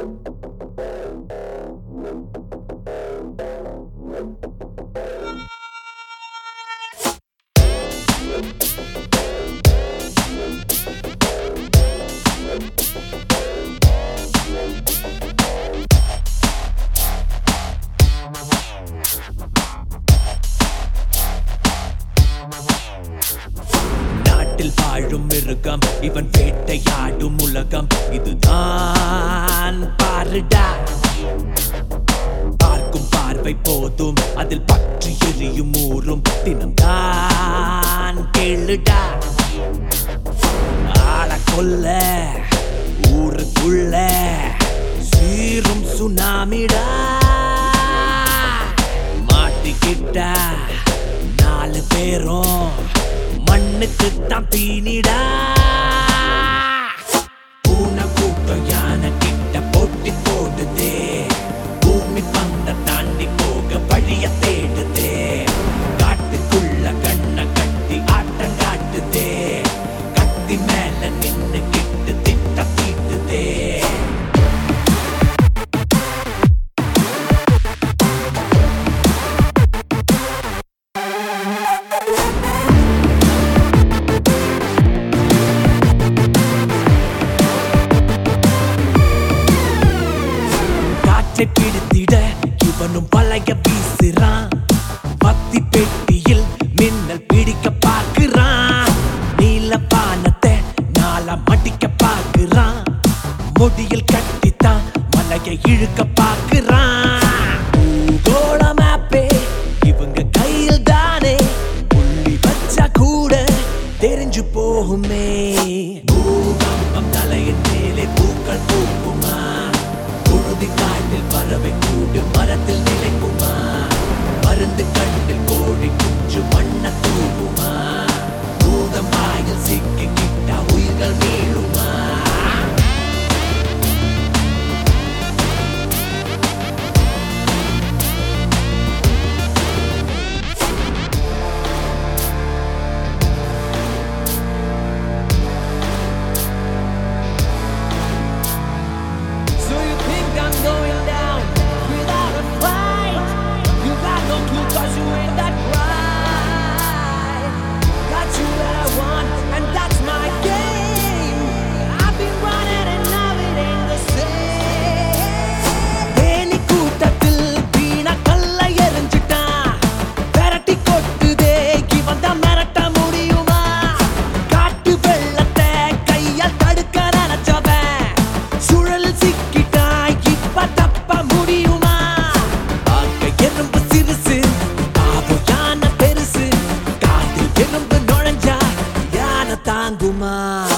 நாட்டில் வாழும் மிருகம் இவன் வேட்டையாடும் உலகம் இதுதான் பாருடா பார்க்கும் பார்வை போதும் அதில் பற்றி எரியும் ஊரும் தினம்தான் கேளுடா ஆள கொல்ல ஊருக்குள்ள சீரும் சுனாமிடா மாட்டிக்கிட்டா நாலு பேரும் மண்ணுக்கு தான் தீனிடா பூனை கூட்டம் யானை கிட்ட போட்டி போடுதே பூமி பந்த தாண்டி போக வழிய தேடுதே காட்டுக்குள்ள கண்ண கட்டி ஆட்டம் காட்டுதே கத்தி மேல நின்னு கிட்டு திட்ட தீட்டுதே காற்றை பிடித்திட இவனும் பழைய வீசுறான் பத்தி பெட்டியில் மின்னல் பிடிக்க பார்க்கிறான் நீல பானத்தை நாளா மடிக்க பார்க்கிறான் முடியில் கட்டித்தான் மலையை இழுக்க பார்க்கிறான் பூகோள மேப்பே இவங்க கையில் தானே புள்ளி வச்சா கூட தெரிஞ்சு போகுமே பூகம்பம் தலையின் மேலே பூக்கள் பூக்குமா புழுதி காட்டில் பறவை கூடு மரத்தில் நிலைக்குமா மருந்து கண்ணில் கோழி குஞ்சு மண்ண தூவுமா பூதம் வாயில் சிக்கிக்கிட்ட உயிர்கள் மீளுமா So you think I'm going down without a fight? You got no clue cause you ain't that right. Got you where I want, and that's my game. I've been running and now it ain't the same. Theni கூட்டத்தில் வீணா கல்லை எறிஞ்சிட்டான். விரட்டி கொட்டுதே, இவன் தான் மிரட்ட முடியுமா? காட்டு வெள்ளத்தை கையால் தடுக்க நினைச்சவன் சுழல் சிக்கிட்டா இப்ப தப்ப முடியுமா பார்க்க எறும்பு சிறுசு பாவம் யானை பெருசு காட்டில் எறும்பு நுழைஞ்சா யானை தாங்குமா